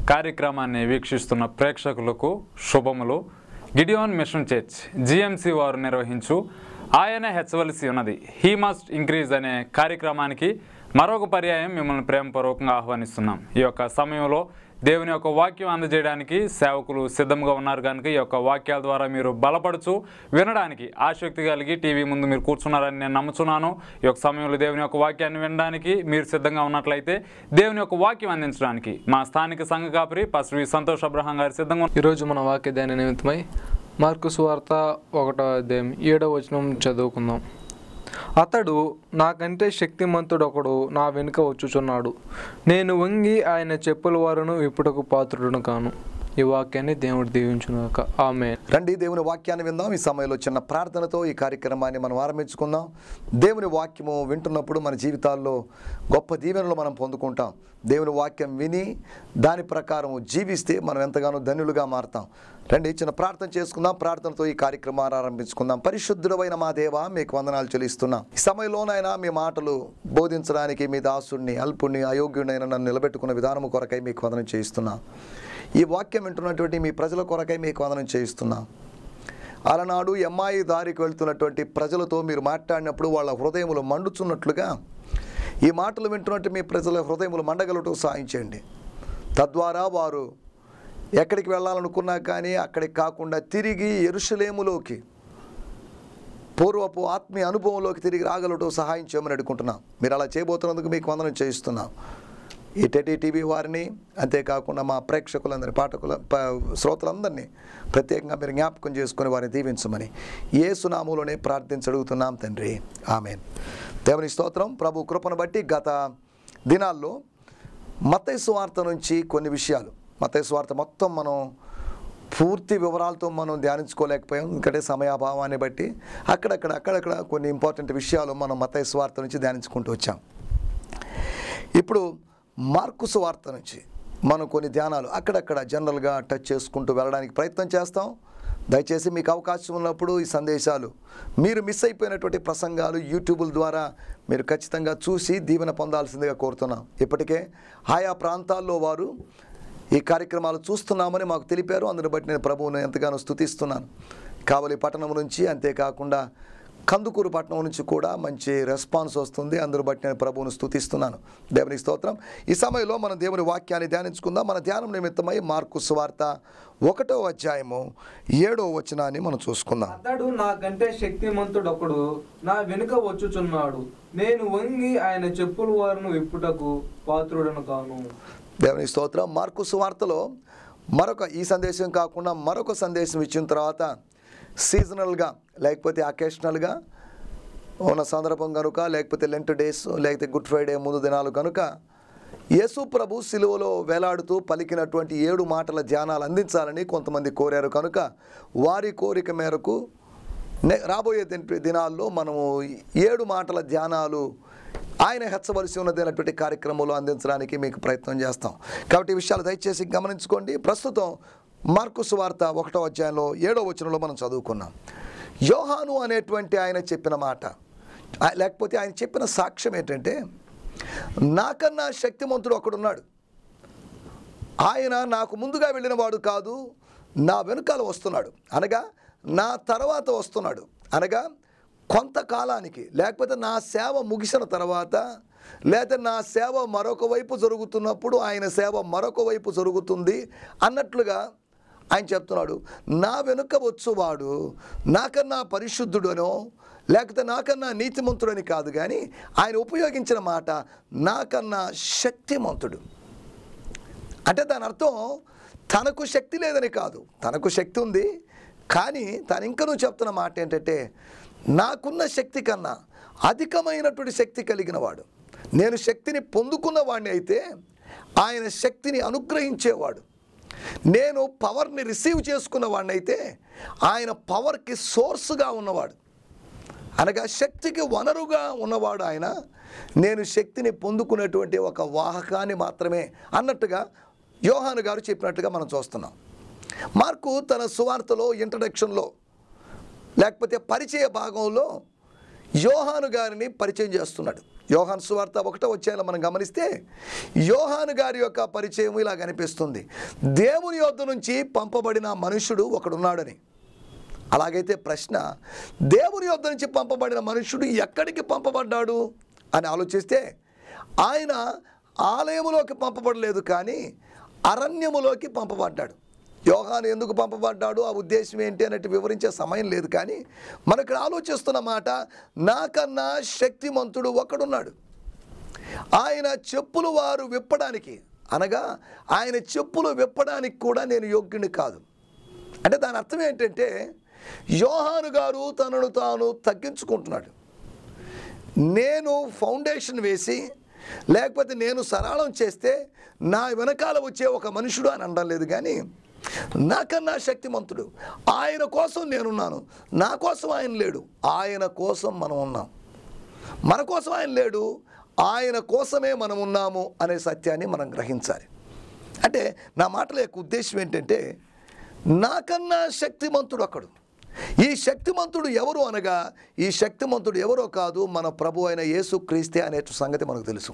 కార్యక్రమాన్ని వీక్షిస్తున్న ప్రేక్షకులకు శుభములు గిడియోన్ మిషన్ చర్చ్ జిఎంసి వారు నిర్వహించు ఆయన హెచ్చవలసి ఉన్నది హీ మస్ట్ ఇంక్రీజ్ అనే కార్యక్రమానికి మరొక పర్యాయం మిమ్మల్ని ప్రేమపూర్వకంగా ఆహ్వానిస్తున్నాం ఈ యొక్క సమయంలో దేవుని యొక్క వాక్యం అందజేయడానికి సేవకులు సిద్ధంగా ఉన్నారు కనుక ఈ యొక్క వాక్యాల ద్వారా మీరు బలపడుచు వినడానికి ఆసక్తి కలిగి టీవీ ముందు మీరు కూర్చున్నారని నేను నమ్ముచున్నాను ఈ యొక్క సమయంలో దేవుని యొక్క వాక్యాన్ని వినడానికి మీరు సిద్ధంగా ఉన్నట్లయితే దేవుని యొక్క వాక్యం అందించడానికి మా స్థానిక సంఘ కాపరి పశ్రీ సంతోష్ అబ్రహం గారు సిద్ధంగా ఉన్నారు. ఈరోజు మన వాక్య ధ్యాన నిమిత్తమై మార్కు సువార్త ఒకటో అధ్యాయం ఏడవ వచనం చదువుకుందాం అతడు నాకంటే శక్తిమంతుడొకడు నా వెనుక వచ్చుచున్నాడు నేను వంగి ఆయన చెప్పుల వారును విప్పుటకు పాత్రుడును కాను ఈ వాక్యాన్ని దేవుడు దీవించుగాక ఆమె రండి దేవుని వాక్యాన్ని విందాం ఈ సమయంలో చిన్న ప్రార్థనతో ఈ కార్యక్రమాన్ని మనం ఆరంభించుకుందాం దేవుని వాక్యము వింటున్నప్పుడు మన జీవితాల్లో గొప్ప దీవెనలు మనం పొందుకుంటాం దేవుని వాక్యం విని దాని ప్రకారం జీవిస్తే మనం ఎంతగానో ధన్యులుగా మారుతాం రండి చిన్న ప్రార్థన చేసుకుందాం ప్రార్థనతో ఈ కార్యక్రమాన్ని ఆరంభించుకుందాం పరిశుద్ధుడమైన మా దేవ మీకు వందనాలు చెల్లిస్తున్నాం ఈ సమయంలోనైనా మీ మాటలు బోధించడానికి మీ దాసుడిని అల్పుణ్ణి అయోగ్యుడైన నన్ను నిలబెట్టుకున్న విధానము కొరకై మీకు వందనం చేయిస్తున్నాం ఈ వాక్యం వింటున్నటువంటి మీ ప్రజల కొరకై మీకు వందనం చేయిస్తున్నాం అలనాడు ఎమ్మాయి దారికి వెళ్తున్నటువంటి ప్రజలతో మీరు మాట్లాడినప్పుడు వాళ్ళ హృదయములు మండుచున్నట్లుగా ఈ మాటలు వింటున్నట్టు మీ ప్రజల హృదయములు మండగలటూ సాయించండి తద్వారా వారు ఎక్కడికి వెళ్ళాలనుకున్నా కానీ అక్కడికి కాకుండా తిరిగి ఎరుషలేములోకి పూర్వపు ఆత్మీయ అనుభవంలోకి తిరిగి రాగలటూ సహాయం చేయమని అడుగుకుంటున్నాం మీరు అలా చేయబోతున్నందుకు మీకు వందనం చేయిస్తున్నాం ఈ టెటీ టీవీ వారిని అంతేకాకుండా మా ప్రేక్షకులందరి పాఠకుల ప- శ్రోతలందరినీ ప్రత్యేకంగా మీరు జ్ఞాపకం చేసుకుని వారిని దీవించమని ఏ సునాములోనే ప్రార్థించి అడుగుతున్నాం తండ్రి ఆమెన్ దేవుని స్తోత్రం ప్రభు కృపను బట్టి గత దినాల్లో మతైసు వార్త నుంచి కొన్ని విషయాలు మతైసు వార్త మొత్తం మనం పూర్తి వివరాలతో మనం ధ్యానించుకోలేకపోయాం ఎందుకంటే సమయాభావాన్ని బట్టి అక్కడక్కడ అక్కడక్కడ కొన్ని ఇంపార్టెంట్ విషయాలు మనం మతైసు వార్త నుంచి ధ్యానించుకుంటూ వచ్చాం ఇప్పుడు మార్కుసు వార్త నుంచి మనం కొన్ని ధ్యానాలు అక్కడక్కడ జనరల్గా టచ్ చేసుకుంటూ వెళ్ళడానికి ప్రయత్నం చేస్తాం దయచేసి మీకు అవకాశం ఉన్నప్పుడు ఈ సందేశాలు మీరు మిస్ అయిపోయినటువంటి ప్రసంగాలు యూట్యూబుల ద్వారా మీరు ఖచ్చితంగా చూసి దీవెన పొందాల్సిందిగా కోరుతున్నాం ఇప్పటికే ఆయా ప్రాంతాల్లో వారు ఈ కార్యక్రమాలు చూస్తున్నామని మాకు తెలిపారు అందుని బట్టి నేను ప్రభువుని ఎంతగానో స్తుతిస్తున్నాను కావలి పట్టణం నుంచి అంతేకాకుండా కందుకూరు పట్టణం నుంచి కూడా మంచి రెస్పాన్స్ వస్తుంది అందును బట్టి నేను ప్రభువును స్తుతిస్తున్నాను దేవునికి స్తోత్రం ఈ సమయంలో మనం దేవుని వాక్యాన్ని ధ్యానించుకుందాం మన ధ్యానం నిమిత్తమై మార్కు సువార్త ఒకటో అధ్యాయము ఏడో వచనాన్ని మనం చూసుకుందాం అతడు నాకంటే శక్తిమంతుడొకడు నా వెనుక వచ్చుచున్నాడు నేను వంగి ఆయన చెప్పుల వారును విప్పుటకు పాత్రుడను కాను దేవుని స్తోత్రం మార్కు సువార్తలో మరొక ఈ సందేశం కాకుండా మరొక సందేశం ఇచ్చిన తర్వాత సీజనల్గా లేకపోతే అకేషనల్గా ఉన్న సందర్భం కనుక లేకపోతే లెంట్ డేస్ లేకపోతే గుడ్ ఫ్రైడే ముందు దినాలు కనుక యేసు ప్రభు సిలువలో వేలాడుతూ పలికినటువంటి ఏడు మాటల ధ్యానాలు అందించాలని కొంతమంది కోరారు కనుక వారి కోరిక మేరకు నె- రాబోయే దిన- దినాల్లో మనము ఏడు మాటల ధ్యానాలు ఆయన హెచ్చవలసి ఉన్నది అనేటువంటి కార్యక్రమంలో అందించడానికి మీకు ప్రయత్నం చేస్తాం కాబట్టి ఈ విషయాలు దయచేసి గమనించుకోండి ప్రస్తుతం మార్కుసు వార్త ఒకటో అధ్యాయంలో ఏడో వచనంలో మనం చదువుకున్నాం యోహాను అనేటువంటి ఆయన చెప్పిన మాట ఆ- లేకపోతే ఆయన చెప్పిన సాక్ష్యం ఏంటంటే నాకన్నా శక్తిమంతుడు ఒకడున్నాడు ఆయన నాకు ముందుగా వెళ్ళిన వాడు కాదు నా వెనుకాల వస్తున్నాడు అనగా నా తర్వాత వస్తున్నాడు అనగా కొంతకాలానికి లేకపోతే నా సేవ ముగిసిన తర్వాత లేదా నా సేవ మరొక వైపు జరుగుతున్నప్పుడు ఆయన సేవ మరొక వైపు జరుగుతుంది అన్నట్లుగా ఆయన చెప్తున్నాడు నా వెనుక వచ్చువాడు నాకన్నా పరిశుద్ధుడనో లేకపోతే నాకన్నా నీతిమంతుడని కాదు కానీ ఆయన ఉపయోగించిన మాట నాకన్నా శక్తిమంతుడు అంటే దాని అర్థం తనకు శక్తి లేదని కాదు తనకు శక్తి ఉంది కానీ తను ఇంకనూ చెప్తున్న మాట ఏంటంటే నాకున్న శక్తి కన్నా అధికమైనటువంటి శక్తి కలిగిన వాడు నేను శక్తిని పొందుకున్న వాడిని అయితే ఆయన శక్తిని అనుగ్రహించేవాడు నేను పవర్ని రిసీవ్ చేసుకున్న వాడిని అయితే ఆయన పవర్కి సోర్స్గా ఉన్నవాడు అనగా శక్తికి వనరుగా ఉన్నవాడు ఆయన నేను శక్తిని పొందుకునేటువంటి ఒక వాహకాన్ని మాత్రమే అన్నట్టుగా యోహాను గారు చెప్పినట్టుగా మనం చూస్తున్నాం మార్కు తన సువార్తలో ఇంట్రడక్షన్లో లేకపోతే పరిచయ భాగంలో యోహాను గారిని పరిచయం చేస్తున్నాడు యోహాను సువార్త ఒకటో వచ్చేలా మనం గమనిస్తే యోహాను గారి యొక్క పరిచయం ఇలా కనిపిస్తుంది దేవుని యొద్ద నుంచి పంపబడిన మనుషుడు ఒకడున్నాడని అలాగైతే ప్రశ్న దేవుని యొద్ద నుంచి పంపబడిన మనుషుడు ఎక్కడికి పంపబడ్డాడు అని ఆలోచిస్తే ఆయన ఆలయములోకి పంపబడలేదు కానీ అరణ్యములోకి పంపబడ్డాడు యోహాను ఎందుకు పంపబడ్డాడు ఆ ఉద్దేశం ఏంటి అన్నట్టు వివరించే సమయం లేదు కానీ మనం ఇక్కడ ఆలోచిస్తున్న మాట నాకన్నా శక్తిమంతుడు ఒకడున్నాడు ఆయన చెప్పులు వారు విప్పడానికి అనగా ఆయన చెప్పులు విప్పడానికి కూడా నేను యోగ్యుని కాదు అంటే దాని అర్థం ఏంటంటే యోహాను గారు తనను తాను తగ్గించుకుంటున్నాడు నేను ఫౌండేషన్ వేసి లేకపోతే నేను సరళం చేస్తే నా వెనకాల వచ్చే ఒక మనుషుడు అని అనడం లేదు కానీ నాకన్నా శక్తిమంతుడు ఆయన కోసం నేనున్నాను నా కోసం ఆయన లేడు ఆయన కోసం మనం ఉన్నాం మన కోసం ఆయన లేడు ఆయన కోసమే మనం ఉన్నాము అనే సత్యాన్ని మనం గ్రహించాలి అంటే నా మాటల యొక్క ఉద్దేశం ఏంటంటే నాకన్నా శక్తిమంతుడు ఒకడు ఈ శక్తిమంతుడు ఎవరు అనగా ఈ శక్తిమంతుడు ఎవరో కాదు మన ప్రభు అయిన యేసు క్రీస్తే అనే సంగతి మనకు తెలుసు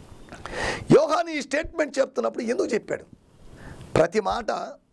యోహాని ఈ స్టేట్మెంట్ చెప్తున్నప్పుడు ఎందుకు చెప్పాడు ప్రతి మాట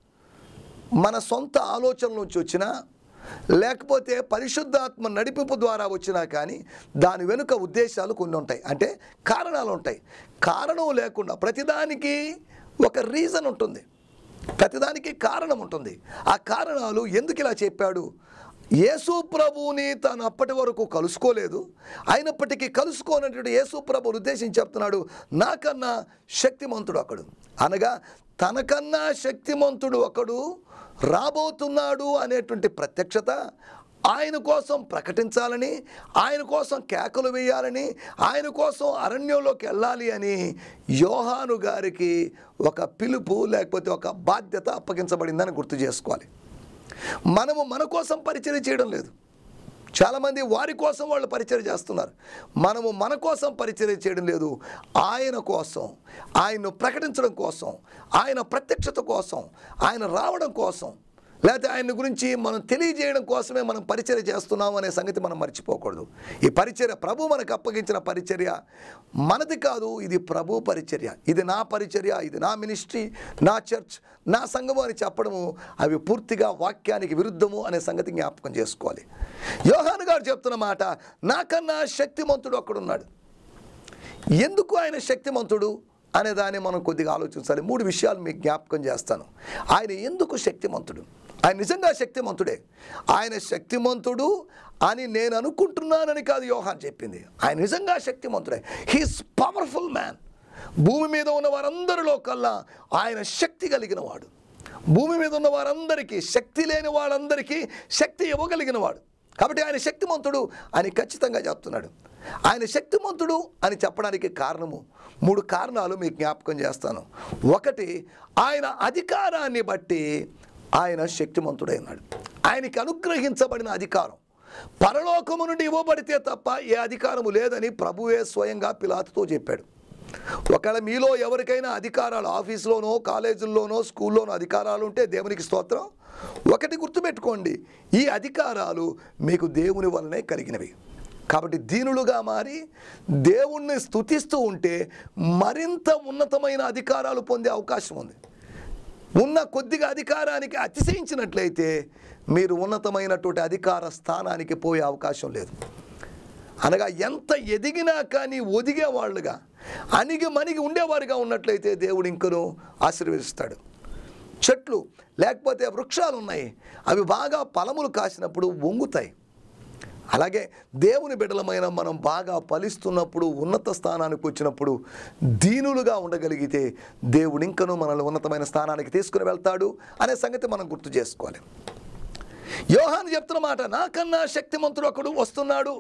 మన సొంత ఆలోచన నుంచి వచ్చినా లేకపోతే పరిశుద్ధాత్మ నడిపింపు ద్వారా వచ్చినా కానీ దాని వెనుక ఉద్దేశాలు కొన్ని ఉంటాయి అంటే కారణాలు ఉంటాయి కారణం లేకుండా ప్రతిదానికి ఒక రీజన్ ఉంటుంది ప్రతిదానికి కారణం ఉంటుంది ఆ కారణాలు ఎందుకు ఇలా చెప్పాడు యేసు ప్రభువుని తాను అప్పటి వరకు కలుసుకోలేదు అయినప్పటికీ కలుసుకోనటువంటి యేసు ప్రభుని ఉద్దేశించి చెప్తున్నాడు నాకన్నా శక్తిమంతుడు ఒకడు అనగా తనకన్నా శక్తిమంతుడు ఒకడు రాబోతున్నాడు అనేటువంటి ప్రత్యక్షత ఆయన కోసం ప్రకటించాలని ఆయన కోసం కేకలు వేయాలని ఆయన కోసం అరణ్యంలోకి వెళ్ళాలి అని యోహాను గారికి ఒక పిలుపు లేకపోతే ఒక బాధ్యత అప్పగించబడిందని గుర్తు చేసుకోవాలి మనము మన కోసం పరిచయం చేయడం లేదు చాలామంది వారి కోసం వాళ్ళు పరిచయం చేస్తున్నారు మనము మన కోసం పరిచయం చేయడం లేదు ఆయన కోసం ఆయన్ను ప్రకటించడం కోసం ఆయన ప్రత్యక్షత కోసం ఆయన రావడం కోసం లేకపోతే ఆయన గురించి మనం తెలియజేయడం కోసమే మనం పరిచర్య చేస్తున్నాం అనే సంగతి మనం మర్చిపోకూడదు ఈ పరిచర్య ప్రభు మనకు అప్పగించిన పరిచర్య మనది కాదు ఇది ప్రభు పరిచర్య ఇది నా పరిచర్య ఇది నా మినిస్ట్రీ నా చర్చ్ నా సంఘము అని చెప్పడము అవి పూర్తిగా వాక్యానికి విరుద్ధము అనే సంగతి జ్ఞాపకం చేసుకోవాలి యోహాను గారు చెప్తున్న మాట నాకన్నా శక్తిమంతుడు ఒక్కడున్నాడు ఎందుకు ఆయన శక్తిమంతుడు అనే దాన్ని మనం కొద్దిగా ఆలోచించాలి మూడు విషయాలు మీకు జ్ఞాపకం చేస్తాను ఆయన ఎందుకు శక్తిమంతుడు ఆయన నిజంగా శక్తిమంతుడే ఆయన శక్తిమంతుడు అని నేను అనుకుంటున్నానని కాదు యోహాన్ చెప్పింది ఆయన నిజంగా శక్తిమంతుడే హీస్ పవర్ఫుల్ మ్యాన్ భూమి మీద ఉన్న వారందరిలో కల్లా ఆయన శక్తి కలిగిన వాడు భూమి మీద ఉన్న వారందరికీ శక్తి లేని వాళ్ళందరికీ శక్తి ఇవ్వగలిగిన వాడు కాబట్టి ఆయన శక్తిమంతుడు అని ఖచ్చితంగా చెప్తున్నాడు ఆయన శక్తిమంతుడు అని చెప్పడానికి కారణము మూడు కారణాలు మీకు జ్ఞాపకం చేస్తాను ఒకటి ఆయన అధికారాన్ని బట్టి ఆయన శక్తిమంతుడైనాడు ఆయనకి అనుగ్రహించబడిన అధికారం పరలోకము నుండి ఇవ్వబడితే తప్ప ఏ అధికారము లేదని ప్రభువే స్వయంగా పిలాతుతో చెప్పాడు ఒకవేళ మీలో ఎవరికైనా అధికారాలు ఆఫీసులోనో కాలేజీల్లోనో స్కూల్లోనో అధికారాలు ఉంటే దేవునికి స్తోత్రం ఒకటి గుర్తుపెట్టుకోండి ఈ అధికారాలు మీకు దేవుని వలనే కలిగినవి కాబట్టి దీనులుగా మారి దేవుణ్ణి స్తుతిస్తూ ఉంటే మరింత ఉన్నతమైన అధికారాలు పొందే అవకాశం ఉంది ఉన్న కొద్దిగా అధికారానికి అతిశయించినట్లయితే మీరు ఉన్నతమైనటువంటి అధికార స్థానానికి పోయే అవకాశం లేదు అనగా ఎంత ఎదిగినా కానీ ఒదిగే వాళ్ళుగా అణిగి మణిగి ఉండేవారుగా ఉన్నట్లయితే దేవుడు ఇంకను ఆశీర్వదిస్తాడు చెట్లు లేకపోతే వృక్షాలు ఉన్నాయి అవి బాగా ఫలములు కాసినప్పుడు వంగుతాయి అలాగే దేవుని బిడ్డలమైన మనం బాగా ఫలిస్తున్నప్పుడు ఉన్నత స్థానానికి వచ్చినప్పుడు దీనులుగా ఉండగలిగితే దేవుడు ఇంకనూ మనల్ని ఉన్నతమైన స్థానానికి తీసుకుని వెళ్తాడు అనే సంగతి మనం గుర్తు చేసుకోవాలి యోహాను చెప్తున్న మాట నాకన్నా శక్తిమంతుడు ఒకడు వస్తున్నాడు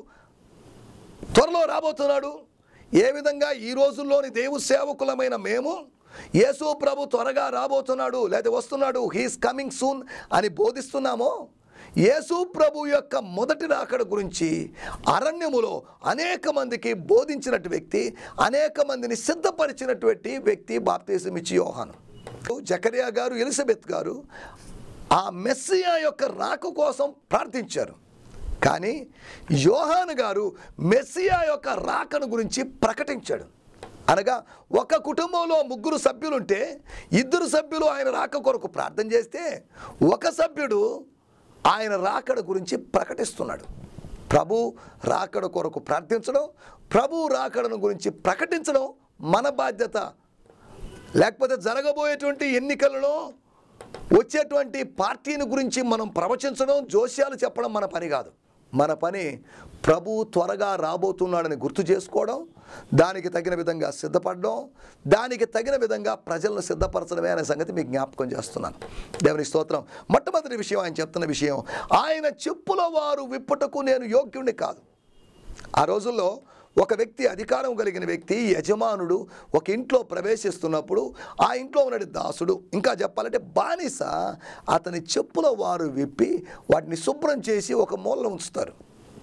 త్వరలో రాబోతున్నాడు ఏ విధంగా ఈ రోజుల్లోని దేవు సేవకులమైన మేము యేసు ప్రభు త్వరగా రాబోతున్నాడు లేదా వస్తున్నాడు హీస్ కమింగ్ సూన్ అని బోధిస్తున్నామో యేసు ప్రభు యొక్క మొదటి రాకడ గురించి అరణ్యములో అనేక మందికి బోధించినట్టు వ్యక్తి అనేక మందిని సిద్ధపరిచినటువంటి వ్యక్తి బాప్తీసం ఇచ్చి యోహాను జకరియా గారు ఎలిజబెత్ గారు ఆ మెస్సియా యొక్క రాక కోసం ప్రార్థించారు కానీ యోహాను గారు మెస్సియా యొక్క రాకను గురించి ప్రకటించాడు అనగా ఒక కుటుంబంలో ముగ్గురు సభ్యులుంటే ఇద్దరు సభ్యులు ఆయన రాక కొరకు ప్రార్థన చేస్తే ఒక సభ్యుడు ఆయన రాకడ గురించి ప్రకటిస్తున్నాడు ప్రభు రాకడ కొరకు ప్రార్థించడం ప్రభు రాకడను గురించి ప్రకటించడం మన బాధ్యత లేకపోతే జరగబోయేటువంటి ఎన్నికలలో వచ్చేటువంటి పార్టీని గురించి మనం ప్రవచించడం జోస్యాలు చెప్పడం మన పని కాదు మన పని ప్రభు త్వరగా రాబోతున్నాడని గుర్తు చేసుకోవడం దానికి తగిన విధంగా సిద్ధపడడం దానికి తగిన విధంగా ప్రజలను సిద్ధపరచడమే అనే సంగతి మీకు జ్ఞాపకం చేస్తున్నాను దేవుని స్తోత్రం మొట్టమొదటి విషయం ఆయన చెప్తున్న విషయం ఆయన చెప్పుల వారు విప్పుటకు నేను యోగ్యుణ్ణి కాదు ఆ రోజుల్లో ఒక వ్యక్తి అధికారం కలిగిన వ్యక్తి యజమానుడు ఒక ఇంట్లో ప్రవేశిస్తున్నప్పుడు ఆ ఇంట్లో ఉన్న దాసుడు ఇంకా చెప్పాలంటే బానిస అతని చెప్పుల వారు విప్పి వాటిని శుభ్రం చేసి ఒక మూలలో ఉంచుతారు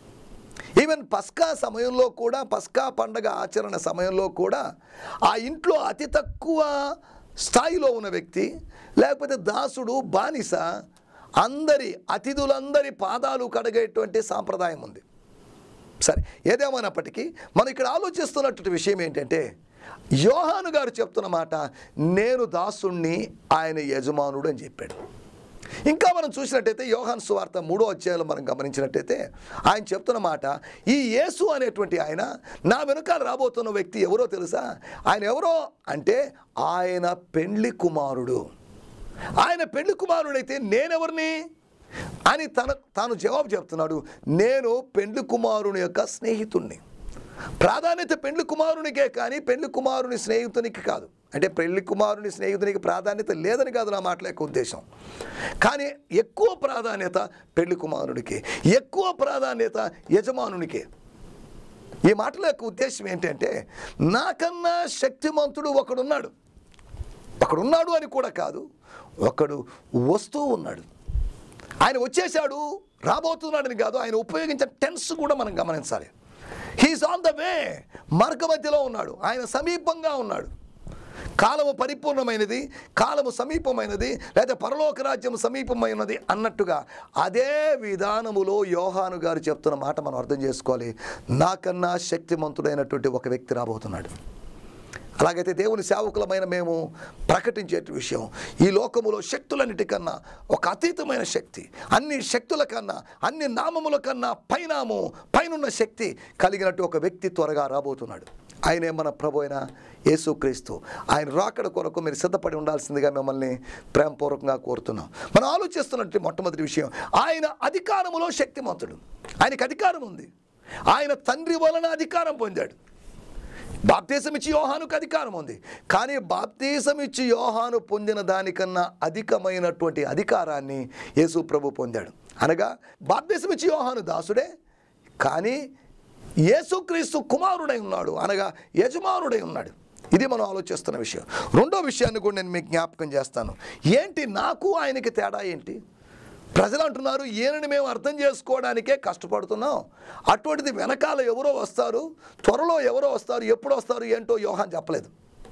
ఈవెన్ పస్కా సమయంలో కూడా పస్కా పండగ ఆచరణ సమయంలో కూడా ఆ ఇంట్లో అతి తక్కువ స్థాయిలో ఉన్న వ్యక్తి లేకపోతే దాసుడు బానిస అందరి అతిథులందరి పాదాలు కడిగేటువంటి సాంప్రదాయం ఉంది సరే ఏదేమైనప్పటికీ మనం ఇక్కడ ఆలోచిస్తున్నటువంటి విషయం ఏంటంటే యోహాను గారు చెప్తున్న మాట నేను దాసుణ్ణి ఆయన యజమానుడు అని చెప్పాడు ఇంకా మనం చూసినట్టయితే యోహాన్ సువార్త మూడో అధ్యాయంలో మనం గమనించినట్టయితే ఆయన చెప్తున్న మాట ఈ యేసు అనేటువంటి ఆయన నా వెనుకాల రాబోతున్న వ్యక్తి ఎవరో తెలుసా ఆయన ఎవరో అంటే ఆయన పెండ్లి కుమారుడు ఆయన పెళ్లి కుమారుడైతే నేనెవరిని అని తన తాను జవాబు చెప్తున్నాడు నేను పెండ్లి కుమారుని యొక్క స్నేహితుణ్ణి ప్రాధాన్యత పెండ్లి కుమారునికే కానీ పెండ్లి కుమారుని స్నేహితునికి కాదు అంటే పెళ్లి కుమారుని స్నేహితునికి ప్రాధాన్యత లేదని కాదు నా మాటల యొక్క ఉద్దేశం కానీ ఎక్కువ ప్రాధాన్యత పెళ్లి కుమారుడికి ఎక్కువ ప్రాధాన్యత యజమానునికే ఈ మాటల యొక్క ఉద్దేశం ఏంటంటే నాకన్నా శక్తిమంతుడు ఒకడున్నాడు ఒకడున్నాడు అని కూడా కాదు ఒకడు వస్తూ ఉన్నాడు ఆయన వచ్చేసాడు రాబోతున్నాడని కాదు ఆయన ఉపయోగించిన టెన్స్ కూడా మనం గమనించాలి హీస్ ఆన్ ద వే మార్గ మధ్యలో ఉన్నాడు ఆయన సమీపంగా ఉన్నాడు కాలము పరిపూర్ణమైనది కాలము సమీపమైనది లేదా పరలోక రాజ్యం సమీపమైనది అన్నట్టుగా అదే విధానములో యోహాను గారు చెప్తున్న మాట మనం అర్థం చేసుకోవాలి నాకన్నా శక్తిమంతుడైనటువంటి ఒక వ్యక్తి రాబోతున్నాడు అలాగైతే దేవుని సేవకులమైన మేము ప్రకటించే విషయం ఈ లోకములో శక్తులన్నిటికన్నా ఒక అతీతమైన శక్తి అన్ని శక్తుల కన్నా అన్ని నామముల కన్నా పైనాము పైనున్న శక్తి కలిగినట్టు ఒక వ్యక్తి త్వరగా రాబోతున్నాడు ఆయనే మన ప్రభు అయిన యేసుక్రీస్తు ఆయన రాకడ కొరకు మీరు సిద్ధపడి ఉండాల్సిందిగా మిమ్మల్ని ప్రేమపూర్వకంగా కోరుతున్నాం మనం ఆలోచిస్తున్నట్టు మొట్టమొదటి విషయం ఆయన అధికారములో శక్తిమంతుడు ఆయనకు అధికారం ఉంది ఆయన తండ్రి వలన అధికారం పొందాడు బాప్తీసం ఇచ్చి యోహానుకు అధికారం ఉంది కానీ బాప్తీసం ఇచ్చి యోహాను పొందిన దానికన్నా అధికమైనటువంటి అధికారాన్ని యేసు ప్రభు పొందాడు అనగా బాప్తీసం ఇచ్చి యోహాను దాసుడే కానీ యేసుక్రీస్తు కుమారుడై ఉన్నాడు అనగా యజమానుడై ఉన్నాడు ఇది మనం ఆలోచిస్తున్న విషయం రెండో విషయాన్ని కూడా నేను మీకు జ్ఞాపకం చేస్తాను ఏంటి నాకు ఆయనకి తేడా ఏంటి ప్రజలు అంటున్నారు ఈయనని మేము అర్థం చేసుకోవడానికే కష్టపడుతున్నాం అటువంటిది వెనకాల ఎవరో వస్తారు త్వరలో ఎవరో వస్తారు ఎప్పుడు వస్తారు ఏంటో యోహాన్ చెప్పలేదు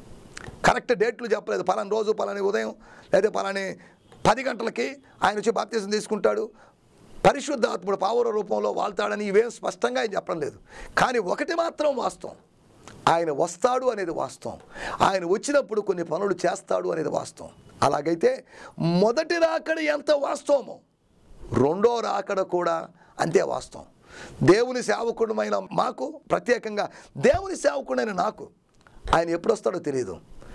కరెక్ట్ డేట్లు చెప్పలేదు పలాని రోజు పలాని ఉదయం లేదా పలాని పది గంటలకి ఆయన వచ్చి బాప్తీసం తీసుకుంటాడు పరిశుద్ధ ఆత్ముడు పావుర రూపంలో వాళ్తాడని ఇవేం స్పష్టంగా ఆయన చెప్పడం లేదు కానీ ఒకటి మాత్రం వాస్తవం ఆయన వస్తాడు అనేది వాస్తవం ఆయన వచ్చినప్పుడు కొన్ని పనులు చేస్తాడు అనేది వాస్తవం అలాగైతే మొదటి రాకడ ఎంత వాస్తవమో రెండో రాకడ కూడా అంతే వాస్తవం దేవుని సేవకుడమైన మాకు ప్రత్యేకంగా దేవుని సేవకుడైన నాకు ఆయన ఎప్పుడు వస్తాడో తెలియదు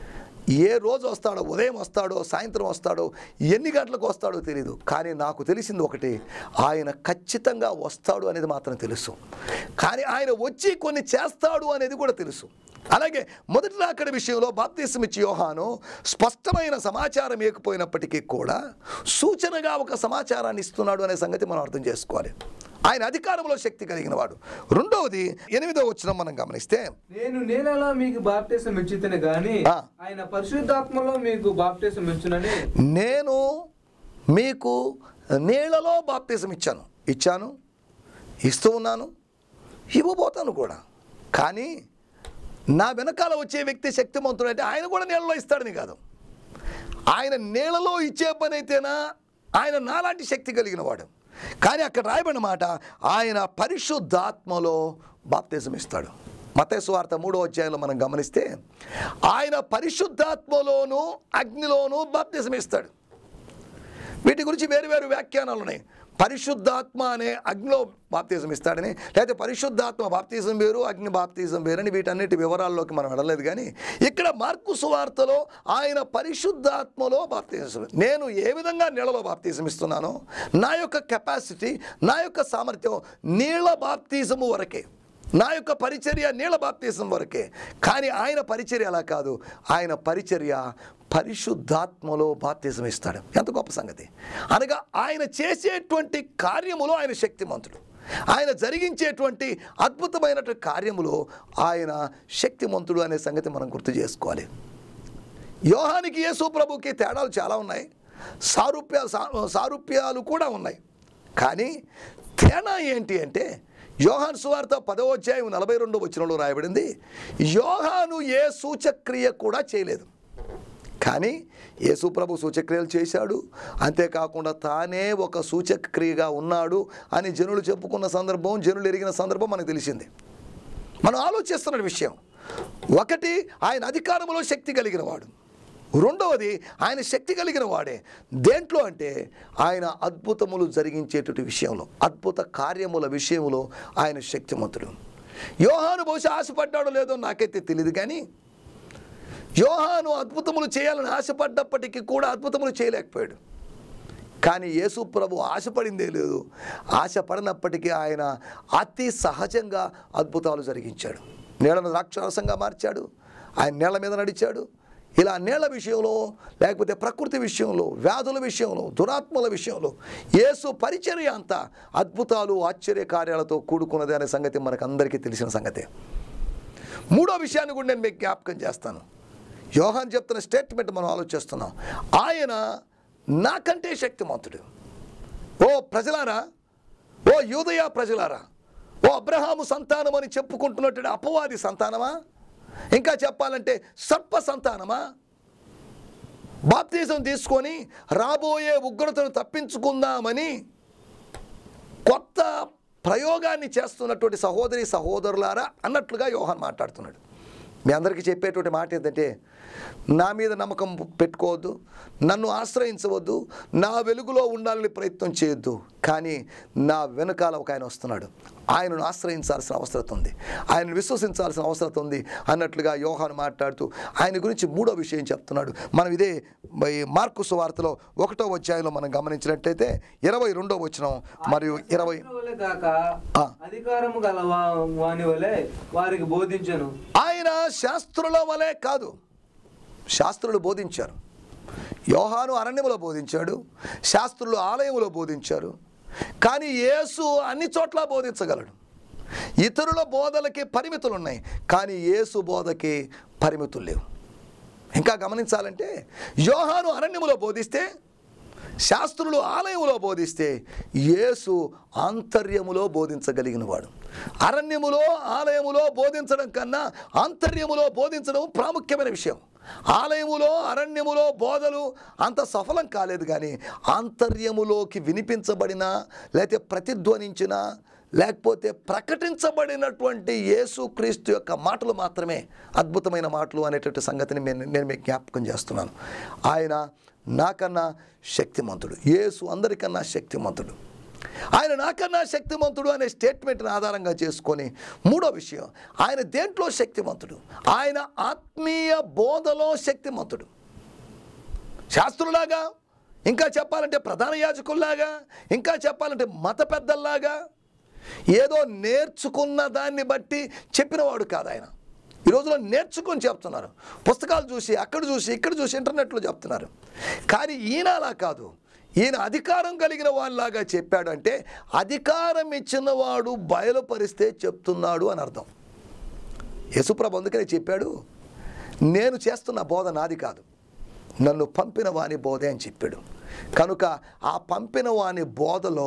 ఏ రోజు వస్తాడో ఉదయం వస్తాడో సాయంత్రం వస్తాడో ఎన్ని గంటలకు వస్తాడో తెలియదు కానీ నాకు తెలిసింది ఒకటి ఆయన ఖచ్చితంగా వస్తాడు అనేది మాత్రం తెలుసు కానీ ఆయన వచ్చి కొన్ని చేస్తాడు అనేది కూడా తెలుసు అలాగే మొదటి రాకడ విషయంలో బాప్తీసం ఇచ్చి యోహాను స్పష్టమైన సమాచారం ఇవ్వకపోయినప్పటికీ కూడా సూచనగా ఒక సమాచారాన్ని ఇస్తున్నాడు అనే సంగతి మనం అర్థం చేసుకోవాలి ఆయన అధికారంలో శక్తి కలిగిన వాడు రెండవది ఎనిమిదో వచ్చిన మనం గమనిస్తే నేను నేలలో మీకు బాప్టిజం ఇచ్చితేనే గాని ఆ. ఆయన పరిశుద్ధాత్మలో మీకు బాప్టిజం ఇచ్చునని నేను మీకు నీళ్లలో బాప్తిజం ఇచ్చాను ఇచ్చాను ఇస్తూ ఉన్నాను ఇవ్వబోతాను కూడా కానీ నా వెనకాల వచ్చే వ్యక్తి శక్తిమంతుడు అంటే ఆయన కూడా నీళ్ళలో ఇస్తాడని కాదు ఆయన నీళ్ళలో ఇచ్చే పని అయితేనా ఆయన నాలాంటి శక్తి కలిగిన వాడు కానీ అక్కడ రాయబడిన మాట ఆయన పరిశుద్ధాత్మలో బాప్తిజం ఇస్తాడు మతేసు వార్త మూడో అధ్యాయంలో మనం గమనిస్తే ఆయన పరిశుద్ధాత్మలోను అగ్నిలోను బాప్తిజం ఇస్తాడు వీటి గురించి వేరు వేరు వ్యాఖ్యానాలు ఉన్నాయి పరిశుద్ధాత్మ అనే అగ్నిలో బాప్తిజం ఇస్తాడని లేకపోతే పరిశుద్ధాత్మ బాప్తిజం వేరు అగ్ని బాప్తిజం వేరని వీటన్నిటి వివరాల్లోకి మనం వెళ్ళలేదు కానీ ఇక్కడ మార్కు సువార్తలో ఆయన పరిశుద్ధాత్మలో బాప్తిజం నేను ఏ విధంగా నీళ్ళలో బాప్తిజం ఇస్తున్నానో నా యొక్క కెపాసిటీ నా యొక్క సామర్థ్యం నీళ్ళ బాప్తిజము వరకే నా యొక్క పరిచర్య నీళ్ళ బాప్తీసం వరకే కానీ ఆయన పరిచర్య అలా కాదు ఆయన పరిచర్య పరిశుద్ధాత్మలో బాప్తీసం ఇస్తాడు ఎంత గొప్ప సంగతి అనగా ఆయన చేసేటువంటి కార్యములో ఆయన శక్తిమంతుడు ఆయన జరిగించేటువంటి అద్భుతమైనటువంటి కార్యములో ఆయన శక్తిమంతుడు అనే సంగతి మనం గుర్తు చేసుకోవాలి యోహానికి యేసు ప్రభుకి తేడాలు చాలా ఉన్నాయి సారూప్య సా- సారూప్యాలు కూడా ఉన్నాయి కానీ తేడా ఏంటి అంటే యోహాన్ సువార్త పదవ అధ్యాయం నలభై రెండో వచనంలో రాయబడింది యోహాను ఏ సూచక్రియ కూడా చేయలేదు కానీ యేసు ప్రభు సూచక్రియలు చేశాడు అంతేకాకుండా తానే ఒక సూచక్రియగా ఉన్నాడు అని జనులు చెప్పుకున్న సందర్భం జనులు ఎరిగిన సందర్భం మనకు తెలిసింది మనం ఆలోచిస్తున్న విషయం ఒకటి ఆయన అధికారంలో శక్తి కలిగిన వాడు రెండవది ఆయన శక్తి కలిగిన వాడే దేంట్లో అంటే ఆయన అద్భుతములు జరిగించేటువంటి విషయంలో అద్భుత కార్యముల విషయంలో ఆయన శక్తిమంతుడు యోహాను బహుశా ఆశపడ్డాడో లేదో నాకైతే తెలియదు కానీ యోహాను అద్భుతములు చేయాలని ఆశపడ్డప్పటికీ కూడా అద్భుతములు చేయలేకపోయాడు కానీ యేసు ప్రభు ఆశపడిందే లేదు ఆశపడినప్పటికీ ఆయన అతి సహజంగా అద్భుతాలు జరిగించాడు నీళ్ళను ద్రాక్షరసంగా మార్చాడు ఆయన నీళ్ళ మీద నడిచాడు ఇలా నీళ్ళ విషయంలో లేకపోతే ప్రకృతి విషయంలో వ్యాధుల విషయంలో దురాత్మల విషయంలో యేసు పరిచర్య అంతా అద్భుతాలు ఆశ్చర్య కార్యాలతో కూడుకున్నది అనే సంగతి మనకు అందరికీ తెలిసిన సంగతే మూడో విషయాన్ని కూడా నేను మీకు జ్ఞాపకం చేస్తాను యోహాన్ చెప్తున్న స్టేట్మెంట్ మనం ఆలోచిస్తున్నాం ఆయన నాకంటే శక్తిమంతుడు ఓ ప్రజలారా ఓ యూదయ ప్రజలారా ఓ అబ్రహాము సంతానం అని చెప్పుకుంటున్నటువంటి అపవాది సంతానమా ఇంకా చెప్పాలంటే సర్ప సంతానమా బాప్తీసం తీసుకొని రాబోయే ఉగ్రతను తప్పించుకుందామని కొత్త ప్రయోగాన్ని చేస్తున్నటువంటి సహోదరి సహోదరులారా అన్నట్లుగా యోహాన్ మాట్లాడుతున్నాడు మీ అందరికీ చెప్పేటువంటి మాట ఏంటంటే నా మీద నమ్మకం పెట్టుకోవద్దు నన్ను ఆశ్రయించవద్దు నా వెలుగులో ఉండాలని ప్రయత్నం చేయొద్దు కానీ నా వెనకాల ఒక ఆయన వస్తున్నాడు ఆయనను ఆశ్రయించాల్సిన అవసరం ఉంది ఆయనను విశ్వసించాల్సిన అవసరం ఉంది అన్నట్లుగా యోహాను మాట్లాడుతూ ఆయన గురించి మూడో విషయం చెప్తున్నాడు మనం ఇదే ఈ మార్కు సువార్తలో ఒకటో అధ్యాయంలో మనం గమనించినట్లయితే ఇరవై రెండో వచనం మరియు ఇరవై వలె కాక ఆ. అధికారము గల వా- వాని వలె వారికి బోధించను ఆయన శాస్త్రుల వలె కాదు శాస్త్రులు బోధించారు యోహాను అరణ్యములో బోధించాడు శాస్త్రులు ఆలయములో బోధించారు కానీ యేసు అన్ని చోట్ల బోధించగలడు ఇతరుల బోధలకి పరిమితులు ఉన్నాయి కానీ యేసు బోధకి పరిమితులు లేవు ఇంకా గమనించాలంటే యోహాను అరణ్యములో బోధిస్తే శాస్త్రులు ఆలయములో బోధిస్తే యేసు ఆంతర్యములో బోధించగలిగిన వాడు అరణ్యములో ఆలయములో బోధించడం కన్నా ఆంతర్యములో బోధించడం ప్రాముఖ్యమైన విషయం ఆలయములో అరణ్యములో బోధలు అంత సఫలం కాలేదు కానీ ఆంతర్యములోకి వినిపించబడిన లేకపోతే ప్రతిధ్వనించిన లేకపోతే ప్రకటించబడినటువంటి యేసుక్రీస్తు యొక్క మాటలు మాత్రమే అద్భుతమైన మాటలు అనేటువంటి సంగతిని నేను నేను మీకు జ్ఞాపకం చేస్తున్నాను ఆయన నాకన్నా శక్తిమంతుడు యేసు అందరికన్నా శక్తిమంతుడు ఆయన నాకన్నా శక్తిమంతుడు అనే స్టేట్మెంట్ని ఆధారంగా చేసుకొని మూడో విషయం ఆయన దేంట్లో శక్తిమంతుడు ఆయన ఆత్మీయ బోధలో శక్తిమంతుడు శాస్త్రులాగా ఇంకా చెప్పాలంటే ప్రధాన యాజకుల్లాగా ఇంకా చెప్పాలంటే మత పెద్దల్లాగా ఏదో నేర్చుకున్న దాన్ని బట్టి చెప్పినవాడు కాదు ఆయన ఈ రోజులో నేర్చుకొని చెప్తున్నారు పుస్తకాలు చూసి అక్కడ చూసి ఇక్కడ చూసి ఇంటర్నెట్లో చెప్తున్నారు కానీ ఈయన అలా కాదు ఈయన అధికారం కలిగిన వాళ్ళలాగా చెప్పాడు అంటే అధికారం ఇచ్చినవాడు బయలుపరిస్తే చెప్తున్నాడు అని అర్థం యేసుప్రభు అందుకనే చెప్పాడు నేను చేస్తున్న బోధ నాది కాదు నన్ను పంపిన వాని బోధే అని చెప్పాడు కనుక ఆ పంపిన వాని బోధలో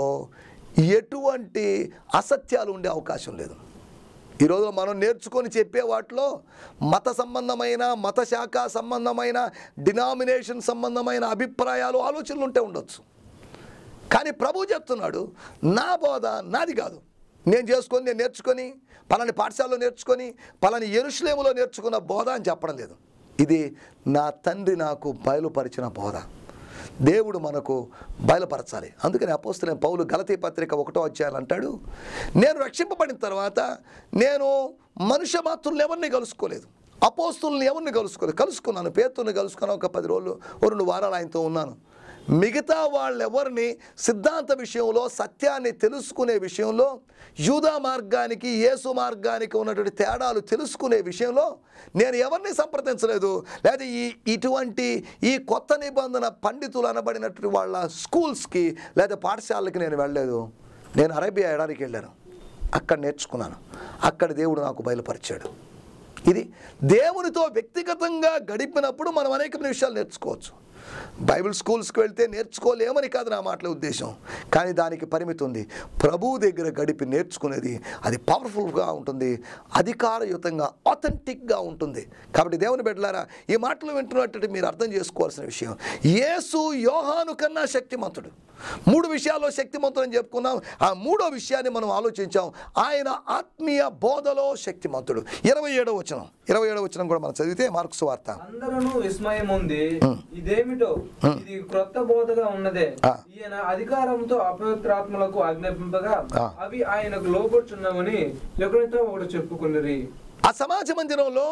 ఎటువంటి అసత్యాలు ఉండే అవకాశం లేదు ఈరోజు మనం నేర్చుకొని చెప్పే వాటిలో మత సంబంధమైన మత శాఖ సంబంధమైన డినామినేషన్ సంబంధమైన అభిప్రాయాలు ఆలోచనలు ఉంటే ఉండొచ్చు కానీ ప్రభు చెప్తున్నాడు నా బోధ నాది కాదు నేను చేసుకొని నేను నేర్చుకొని పలాని పాఠశాలలో నేర్చుకొని పలాని ఎరుషులేములో నేర్చుకున్న బోధ అని చెప్పడం లేదు ఇది నా తండ్రి నాకు బయలుపరిచిన బోధ దేవుడు మనకు బయలుపరచాలి అందుకని అపోస్తులైన పౌలు గలతీ పత్రిక ఒకటో అధ్యాయాలు అంటాడు నేను రక్షింపబడిన తర్వాత నేను మనుష్య మాత్రులను ఎవరిని కలుసుకోలేదు అపోస్తుల్ని ఎవరిని కలుసుకోలేదు కలుసుకున్నాను పేతుల్ని కలుసుకున్నాను ఒక పది రోజులు ఓ రెండు వారాలు ఆయనతో ఉన్నాను మిగతా వాళ్ళెవరిని సిద్ధాంత విషయంలో సత్యాన్ని తెలుసుకునే విషయంలో యూదా మార్గానికి యేసు మార్గానికి ఉన్నటువంటి తేడాలు తెలుసుకునే విషయంలో నేను ఎవరిని సంప్రదించలేదు లేదా ఈ ఇటువంటి ఈ కొత్త నిబంధన పండితులు అనబడినటువంటి వాళ్ళ స్కూల్స్కి లేదా పాఠశాలకి నేను వెళ్ళలేదు నేను అరేబియా ఎడారికి వెళ్ళాను అక్కడ నేర్చుకున్నాను అక్కడ దేవుడు నాకు బయలుపరిచాడు ఇది దేవునితో వ్యక్తిగతంగా గడిపినప్పుడు మనం అనేక విషయాలు నేర్చుకోవచ్చు బైబిల్ స్కూల్స్కి వెళ్తే నేర్చుకోలేమని కాదు నా మాటల ఉద్దేశం కానీ దానికి పరిమితి ఉంది ప్రభువు దగ్గర గడిపి నేర్చుకునేది అది పవర్ఫుల్గా ఉంటుంది అధికారయుతంగా ఆథెంటిక్గా ఉంటుంది కాబట్టి దేవుని బిడ్డలారా ఈ మాటలు వింటున్నట్టు మీరు అర్థం చేసుకోవాల్సిన విషయం యేసు యోహాను కన్నా శక్తిమంతుడు మూడు విషయాల్లో శక్తిమంతుడు అని చెప్పుకున్నాం ఆ మూడో విషయాన్ని మనం ఆలోచించాం ఆయన ఆత్మీయ బోధలో శక్తిమంతుడు ఇరవై ఏడో వచనం ఇరవై ఏడో వచనం కూడా మనం చదివితే మార్క్స్ వార్త అందరూ విస్మయం ఉంది ఇదేమిటో ఇది క్రొత్త బోధగా ఉన్నదే ఆ. ఈయన అధికారంతో అపవిత్రాత్మలకు ఆజ్ఞాపింపగా ఆ. అవి ఆయనకు లోపడుచున్నామని ఒకరితో ఒకటి చెప్పుకున్నరి ఆ సమాజ మందిరంలో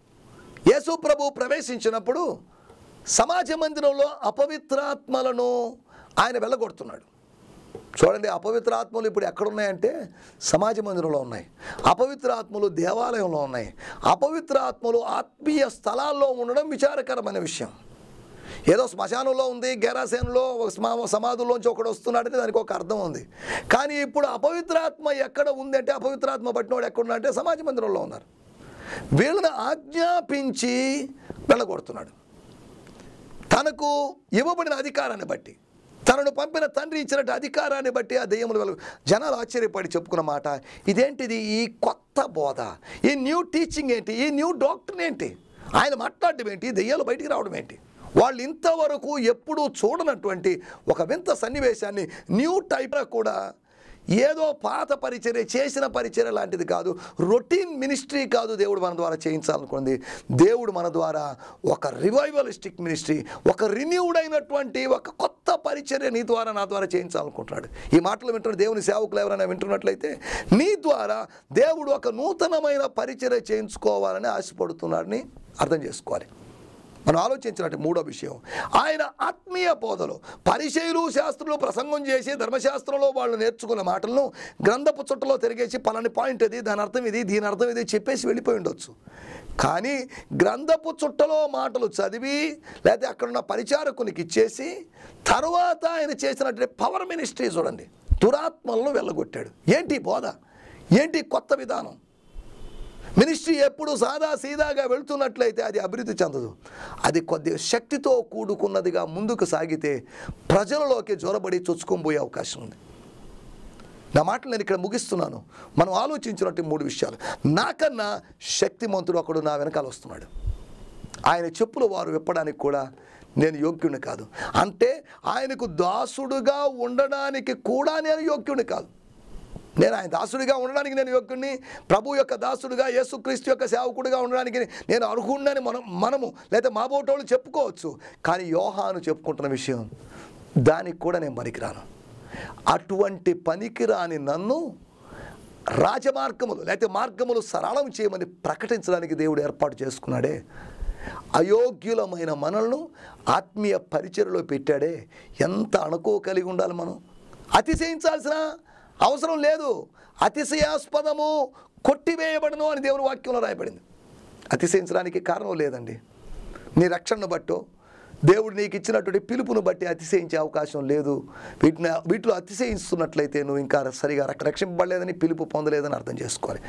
యేసు ప్రభు ప్రవేశించినప్పుడు సమాజ మందిరంలో అపవిత్రాత్మలను ఆయన వెళ్ళగొడుతున్నాడు చూడండి అపవిత్ర ఆత్మలు ఇప్పుడు ఎక్కడున్నాయంటే సమాజ మందిరంలో ఉన్నాయి అపవిత్ర ఆత్మలు దేవాలయంలో ఉన్నాయి అపవిత్ర ఆత్మలు ఆత్మీయ స్థలాల్లో ఉండడం విచారకరమైన విషయం ఏదో శ్మశానంలో ఉంది గెరాసేన్లో ఒక స్మా సమాధుల్లోంచి ఒకడు వస్తున్నాడంటే దానికి ఒక అర్థం ఉంది కానీ ఇప్పుడు అపవిత్రాత్మ ఎక్కడ ఉందంటే అపవిత్రాత్మ పట్టినవాడు ఎక్కడ ఉన్నాడంటే సమాజ మందిరంలో ఉన్నారు వీళ్ళని ఆజ్ఞాపించి వెళ్ళగొడుతున్నాడు తనకు ఇవ్వబడిన అధికారాన్ని బట్టి తనను పంపిన తండ్రి ఇచ్చినట్టు అధికారాన్ని బట్టి ఆ దెయ్యములు వెలుగు జనాలు ఆశ్చర్యపడి చెప్పుకున్న మాట ఇదేంటిది ఈ కొత్త బోధ ఈ న్యూ టీచింగ్ ఏంటి ఈ న్యూ డాక్టర్ ఏంటి ఆయన మాట్లాడడం ఏంటి దెయ్యాలు బయటికి రావడం ఏంటి వాళ్ళు ఇంతవరకు ఎప్పుడూ చూడనటువంటి ఒక వింత సన్నివేశాన్ని న్యూ టైప్ కూడా ఏదో పాత పరిచర్య చేసిన పరిచర్య లాంటిది కాదు రొటీన్ మినిస్ట్రీ కాదు దేవుడు మన ద్వారా చేయించాలనుకుంది దేవుడు మన ద్వారా ఒక రివైవలిస్టిక్ మినిస్ట్రీ ఒక రిన్యూడ్ అయినటువంటి ఒక కొత్త పరిచర్య నీ ద్వారా నా ద్వారా చేయించాలనుకుంటున్నాడు ఈ మాటలు వింటున్న దేవుని సేవకులు ఎవరైనా వింటున్నట్లయితే నీ ద్వారా దేవుడు ఒక నూతనమైన పరిచర్య చేయించుకోవాలని ఆశపడుతున్నాడని అర్థం చేసుకోవాలి మనం ఆలోచించినట్టు మూడో విషయం ఆయన ఆత్మీయ బోధలో పరిచయులు శాస్త్రులు ప్రసంగం చేసి ధర్మశాస్త్రంలో వాళ్ళు నేర్చుకున్న మాటలను గ్రంథపు చుట్టలో తిరిగేసి పలాని పాయింట్ ఇది దాని అర్థం ఇది దీని అర్థం ఇది చెప్పేసి వెళ్ళిపోయి ఉండొచ్చు కానీ గ్రంథపు చుట్టలో మాటలు చదివి లేకపోతే అక్కడున్న పరిచారకునికి ఇచ్చేసి తర్వాత ఆయన చేసినటువంటి పవర్ మినిస్ట్రీ చూడండి దురాత్మలను వెళ్ళగొట్టాడు ఏంటి బోధ ఏంటి కొత్త విధానం మినిస్ట్రీ ఎప్పుడు సాదా సీదాగా వెళ్తున్నట్లయితే అది అభివృద్ధి చెందదు అది కొద్ది శక్తితో కూడుకున్నదిగా ముందుకు సాగితే ప్రజలలోకి జ్వరబడి చొచ్చుకొని పోయే అవకాశం ఉంది నా మాటలు నేను ఇక్కడ ముగిస్తున్నాను మనం ఆలోచించినట్టు మూడు విషయాలు నాకన్నా శక్తిమంతుడు ఒకడు నా వెనకాల వస్తున్నాడు ఆయన చెప్పులు వారు విప్పడానికి కూడా నేను యోగ్యుని కాదు అంటే ఆయనకు దాసుడుగా ఉండడానికి కూడా నేను యోగ్యుని కాదు నేను ఆయన దాసుడిగా ఉండడానికి నేను యోగ్యుడిని ప్రభు యొక్క దాసుడిగా యేసుక్రీస్తు యొక్క సేవకుడిగా ఉండడానికి నేను అర్హుడినని మనం మనము లేదా మా బోటోళ్ళు చెప్పుకోవచ్చు కానీ యోహాను చెప్పుకుంటున్న విషయం దానికి కూడా నేను పనికిరాను అటువంటి పనికిరాని నన్ను రాజమార్గములు లేకపోతే మార్గములు సరళం చేయమని ప్రకటించడానికి దేవుడు ఏర్పాటు చేసుకున్నాడే అయోగ్యులమైన మనల్ని ఆత్మీయ పరిచయలో పెట్టాడే ఎంత అణుకో కలిగి ఉండాలి మనం అతిశయించాల్సిన అవసరం లేదు అతిశయాస్పదము కొట్టివేయబడను అని దేవుని వాక్యంలో రాయబడింది అతిశయించడానికి కారణం లేదండి నీ రక్షణను బట్టో దేవుడు నీకు ఇచ్చినటువంటి పిలుపును బట్టి అతిశయించే అవకాశం లేదు వీటిని వీటిలో అతిశయిస్తున్నట్లయితే నువ్వు ఇంకా సరిగా రక్ష- రక్షింపబడలేదని పిలుపు పొందలేదని అర్థం చేసుకోవాలి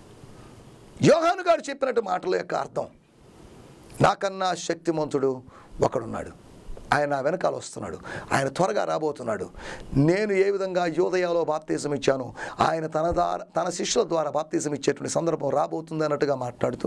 యోహాను గారు చెప్పినట్టు మాటల యొక్క అర్థం నాకన్నా శక్తిమంతుడు ఒకడున్నాడు ఆయన నా వెనకాల వస్తున్నాడు ఆయన త్వరగా రాబోతున్నాడు నేను ఏ విధంగా యోదయాలో బాప్తీసం ఇచ్చానో ఆయన తన ద్వారా తన శిష్యుల ద్వారా బాప్తీసం ఇచ్చేటువంటి సందర్భం రాబోతుంది అన్నట్టుగా మాట్లాడుతూ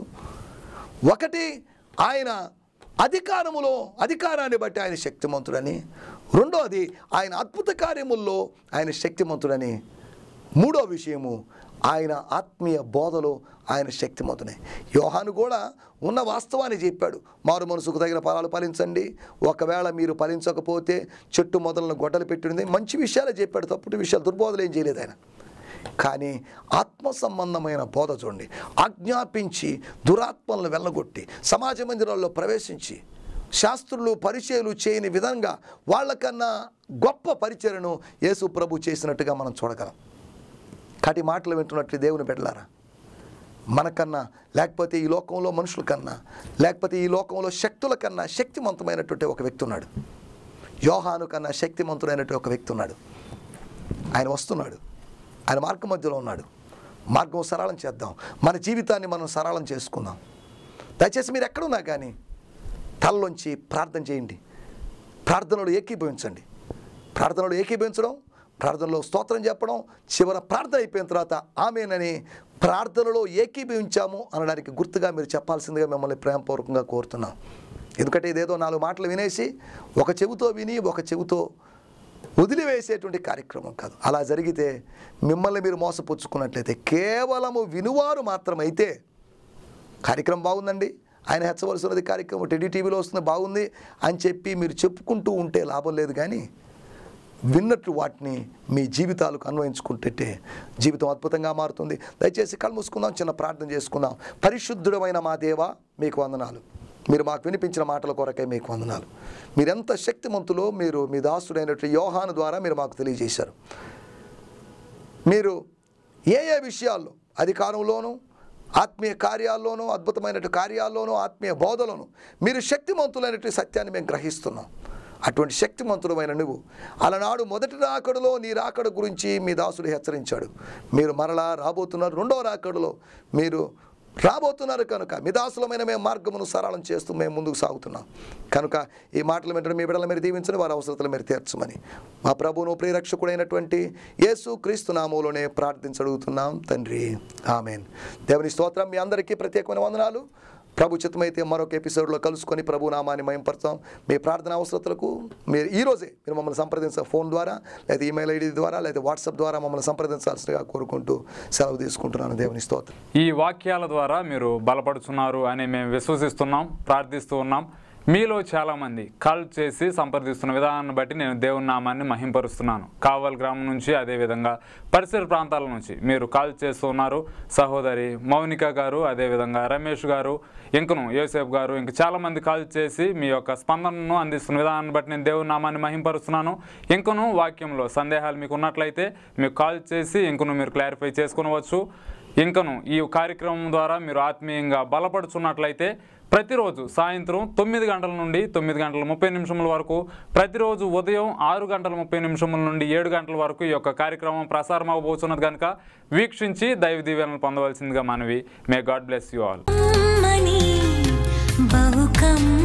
ఒకటి ఆయన అధికారములో అధికారాన్ని బట్టి ఆయన శక్తిమంతుడని రెండోది ఆయన అద్భుత కార్యముల్లో ఆయన శక్తిమంతుడని మూడో విషయము ఆయన ఆత్మీయ బోధలో ఆయన శక్తిమంతుడే యోహాను కూడా ఉన్న వాస్తవాన్ని చెప్పాడు మారు మనసుకు తగిన ఫలాలు ఫలించండి ఒకవేళ మీరు ఫలించకపోతే చెట్టు మొదలను గొడ్డలు పెట్టింది మంచి విషయాలే చెప్పాడు తప్పుడు విషయాలు దుర్బోధలు ఏం చేయలేదు ఆయన కానీ ఆత్మ సంబంధమైన బోధ చూడండి ఆజ్ఞాపించి దురాత్మలను వెళ్ళగొట్టి సమాజ మందిరాల్లో ప్రవేశించి శాస్త్రులు పరిచయలు చేయని విధంగా వాళ్ళకన్నా గొప్ప పరిచయను యేసు ప్రభు చేసినట్టుగా మనం చూడగలం కాటి మాటలు వింటున్నట్లు దేవుని బిడ్డలారా మనకన్నా లేకపోతే ఈ లోకంలో మనుషుల కన్నా లేకపోతే ఈ లోకంలో శక్తుల కన్నా శక్తివంతమైనటువంటి ఒక వ్యక్తి ఉన్నాడు యోహాను కన్నా శక్తివంతుడైనటువంటి ఒక వ్యక్తి ఉన్నాడు ఆయన వస్తున్నాడు ఆయన మార్గం మధ్యలో ఉన్నాడు మార్గం సరళం చేద్దాం మన జీవితాన్ని మనం సరళం చేసుకుందాం దయచేసి మీరు ఎక్కడున్నా కానీ తలలోంచి ప్రార్థన చేయండి ప్రార్థనలో ఏకీభవించండి ప్రార్థనలో ఏకీభవించడం ప్రార్థనలో స్తోత్రం చెప్పడం చివర ప్రార్థన అయిపోయిన తర్వాత ఆమెనని ప్రార్థనలో ఏకీభవించాము అనడానికి గుర్తుగా మీరు చెప్పాల్సిందిగా మిమ్మల్ని ప్రేమపూర్వకంగా కోరుతున్నాం ఎందుకంటే ఇదేదో నాలుగు మాటలు వినేసి ఒక చెవితో విని ఒక చెవితో వదిలివేసేటువంటి కార్యక్రమం కాదు అలా జరిగితే మిమ్మల్ని మీరు మోసపుచ్చుకున్నట్లయితే కేవలము వినువారు మాత్రమైతే కార్యక్రమం బాగుందండి ఆయన హెచ్చవలసినది కార్యక్రమం టెడీ టీవీలో వస్తుంది బాగుంది అని చెప్పి మీరు చెప్పుకుంటూ ఉంటే లాభం లేదు కానీ విన్నట్లు వాటిని మీ జీవితాలకు అన్వయించుకుంటే జీవితం అద్భుతంగా మారుతుంది దయచేసి కళ్ళు మూసుకుందాం చిన్న ప్రార్థన చేసుకుందాం పరిశుద్ధుడమైన మా దేవ మీకు వందనాలు మీరు మాకు వినిపించిన మాటల కొరకే మీకు వందనాలు మీరెంత శక్తిమంతులో మీరు మీ దాసుడైనటువంటి యోహాను ద్వారా మీరు మాకు తెలియజేశారు మీరు ఏ ఏ విషయాల్లో అధికారంలోనూ ఆత్మీయ కార్యాల్లోనూ అద్భుతమైనటువంటి కార్యాల్లోనూ ఆత్మీయ బోధలోనూ మీరు శక్తిమంతులైనటువంటి సత్యాన్ని మేము గ్రహిస్తున్నాం అటువంటి శక్తిమంతుడమైన నువ్వు అలనాడు మొదటి రాకడలో నీ రాకడ గురించి మీ దాసుడు హెచ్చరించాడు మీరు మరలా రాబోతున్నారు రెండో రాకడలో మీరు రాబోతున్నారు కనుక మీ దాసులమైన మేము మార్గమును సరళం చేస్తూ మేము ముందుకు సాగుతున్నాం కనుక ఈ మాటలు వెంటనే మీ బిడ్డల మీరు దీవించని వారి అవసరతలు మీరు తీర్చమని మా ప్రభువును ప్రియరక్షకుడైనటువంటి యేసు క్రీస్తు నామంలోనే ప్రార్థించడుగుతున్నాం తండ్రి ఆమెన్ దేవుని స్తోత్రం మీ అందరికీ ప్రత్యేకమైన వందనాలు ప్రభు చిత్తమైతే మరొక ఎపిసోడ్లో కలుసుకొని ప్రభు నామాన్ని మయంపరుస్తాం మీ ప్రార్థన అవసరతలకు మీరు ఈ రోజే మీరు మమ్మల్ని సంప్రదించ ఫోన్ ద్వారా లేదా ఈమెయిల్ ఐడి ద్వారా లేదా వాట్సాప్ ద్వారా మమ్మల్ని సంప్రదించాల్సిందిగా కోరుకుంటూ సెలవు తీసుకుంటున్నాను దేవుని స్తోత్రం ఈ వాక్యాల ద్వారా మీరు బలపడుతున్నారు అని మేము విశ్వసిస్తున్నాం ప్రార్థిస్తూ ఉన్నాం మీలో చాలామంది కాల్ చేసి సంప్రదిస్తున్న విధానాన్ని బట్టి నేను దేవుని నామాన్ని మహింపరుస్తున్నాను కావల్ గ్రామం నుంచి అదేవిధంగా పరిసర ప్రాంతాల నుంచి మీరు కాల్ చేస్తూ ఉన్నారు సహోదరి మౌనిక గారు అదేవిధంగా రమేష్ గారు ఇంకను యోసేఫ్ గారు ఇంక చాలామంది కాల్ చేసి మీ యొక్క స్పందనను అందిస్తున్న విధానాన్ని బట్టి నేను దేవుని నామాన్ని మహింపరుస్తున్నాను ఇంకను వాక్యంలో సందేహాలు మీకు ఉన్నట్లయితే మీకు కాల్ చేసి ఇంకను మీరు క్లారిఫై చేసుకునవచ్చు ఇంకను ఈ కార్యక్రమం ద్వారా మీరు ఆత్మీయంగా బలపడుచున్నట్లయితే ప్రతిరోజు సాయంత్రం తొమ్మిది గంటల నుండి తొమ్మిది గంటల ముప్పై నిమిషముల వరకు ప్రతిరోజు ఉదయం ఆరు గంటల ముప్పై నిమిషముల నుండి ఏడు గంటల వరకు ఈ యొక్క కార్యక్రమం ప్రసారం అవబోతున్నది కనుక వీక్షించి దైవ దీవెనలు పొందవలసిందిగా మనవి may God bless you all కమ్మని బహు కమ్మని